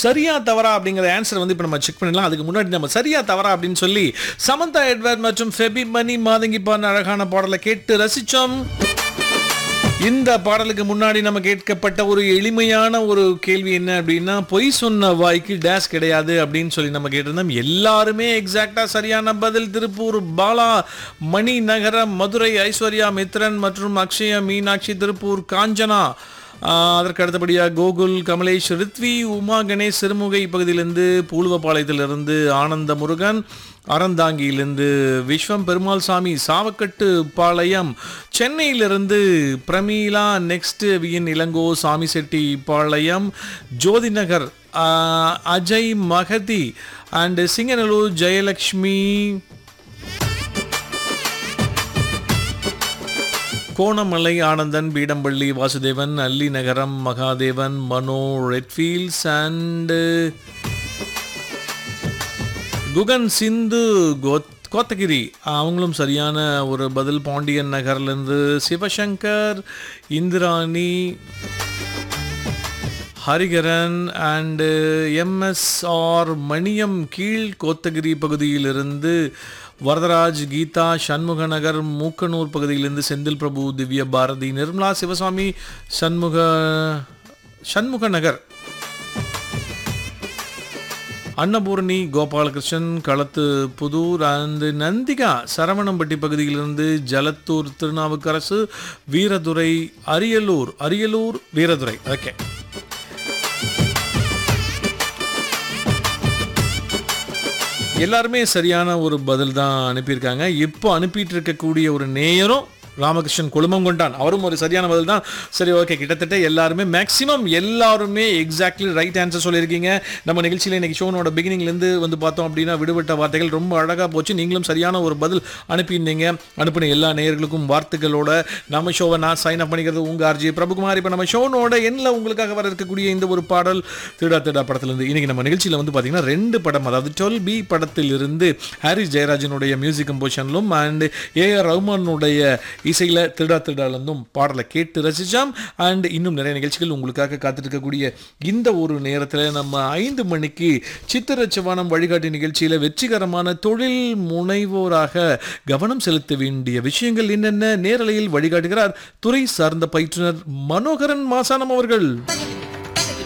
சரியா தவறா அப்படிங்கிற ஆன்சர் வந்து இப்போ நம்ம செக் பண்ணிடலாம் அதுக்கு முன்னாடி நம்ம சரியா தவறா அப்படின்னு சொல்லி சமந்தா எட்வர்ட் மற்றும் ஃபெபி மணி மாதங்கி பாடின அழகான பாடலை கேட்டு ரசிச்சோம் இந்த பாடலுக்கு முன்னாடி நம்ம கேட்கப்பட்ட ஒரு எளிமையான ஒரு கேள்வி என்ன அப்படின்னா பொய் சொன்ன வாய்க்கு டேஸ் கிடையாது அப்படின்னு சொல்லி நம்ம கேட்டிருந்தோம் எல்லாருமே எக்ஸாக்டா சரியான பதில் திருப்பூர் பாலா மணி நகரம் மதுரை ஐஸ்வர்யா மித்ரன் மற்றும் அக்ஷயா மீனாட்சி திருப்பூர் காஞ்சனா ஆஹ் அதற்கு அடுத்தபடியாக கோகுல் கமலேஷ் ரித்வி உமா கணேஷ் சிறுமுகை பகுதியிலிருந்து பூலுவப்பாளையத்திலிருந்து ஆனந்த முருகன் அறந்தாங்கியிலிருந்து விஸ்வம் பெருமாள் சாமி சாவக்கட்டு பாளையம் சென்னையிலிருந்து பிரமீளா நெக்ஸ்ட் வியின் இளங்கோ சாமி செட்டி பாளையம் ஜோதி நகர் ஆஹ் Ajay Magathi and Singanallur Jayalakshmi Konamalai Anandan Peedampalli Vasudevan Alli Nagaram Mahadevan Mano Redfields and Guhan Sindhu கோத் கோத்தகிரி அவங்களும் சரியான ஒரு பதில் பாண்டியன் நகர்லேருந்து சிவசங்கர் இந்திராணி ஹரிகரன் அண்டு எம்எஸ்ஆர் மணியம் கீழ் கோத்தகிரி பகுதியிலிருந்து வரதராஜ் கீதா சண்முக நகர் மூக்கனூர் பகுதியிலிருந்து செந்தில் பிரபு திவ்ய பாரதி நிர்மலா சிவசாமி சண்முக சண்முக நகர் அன்னபூரணி கோபாலகிருஷ்ணன் களத்து புதூர் அண்ட் நந்திகா சரவணம்பட்டி பகுதியிலிருந்து ஜலத்தூர் திருநாவுக்கரசு வீரதுரை அரியலூர் அரியலூர் வீரதுரை ஓகே எல்லாருமே சரியான ஒரு பதில் தான் அனுப்பியிருக்காங்க இப்போ அனுப்பிட்டு இருக்கக்கூடிய ஒரு நேயரும் ராமகிருஷ்ணன் குழுமம் கொண்டான் அவரும் ஒரு சரியான பதில் தான் சரி ஓகே கிட்டத்தட்ட எல்லாருமே மேக்ஸிமம் எல்லாருமே எக்ஸாக்ட்லி ரைட் ஆன்சர் சொல்லியிருக்கீங்க நம்ம நிகழ்ச்சியில் இன்னைக்கு ஷோனோட பிகினிங்லேருந்து வந்து பார்த்தோம் அப்படின்னா விடுபட்ட வார்த்தைகள் ரொம்ப அழகாக போச்சு நீங்களும் சரியான ஒரு பதில் அனுப்பியிருந்தீங்க அனுப்பின எல்லா நேயர்களுக்கும் வார்த்தைகளோட நம்ம ஷோவை நான் சைன் அப் பண்ணிக்கிறது உங்கள் ஆர்ஜி பிரபுகுமார் இப்போ நம்ம ஷோனோட எண்ணில் உங்களுக்காக வர இருக்கக்கூடிய இந்த ஒரு பாடல் திருடா திருடா படத்துலேருந்து இன்னைக்கு நம்ம நிகழ்ச்சியில் வந்து பார்த்தீங்கன்னா ரெண்டு படம் அதாவது டுவெல் பி படத்திலிருந்து ஹாரிஸ் ஜெயராஜனுடைய மியூசிக் கம்போஷன்லும் அண்ட் ஏஆர் ரஹ்மானுடைய இசையில் திருடா திருடாலேருந்தும் பாடலை கேட்டு ரசிச்சோம் அண்ட் இன்னும் நிறைய நிகழ்ச்சிகள் உங்களுக்காக காத்துட்டு இருக்கக்கூடிய இந்த ஒரு நேரத்தில் நம்ம ஐந்து மணிக்கு சித்திரச்சவானம் வழிகாட்டி நிகழ்ச்சியில் வெற்றிகரமான தொழில் முனைவோராக கவனம் செலுத்த வேண்டிய விஷயங்கள் என்னென்ன நேரலையில் வழிகாட்டுகிறார் துறை சார்ந்த பயிற்றுனர் மனோகரன் மாசானம் அவர்கள்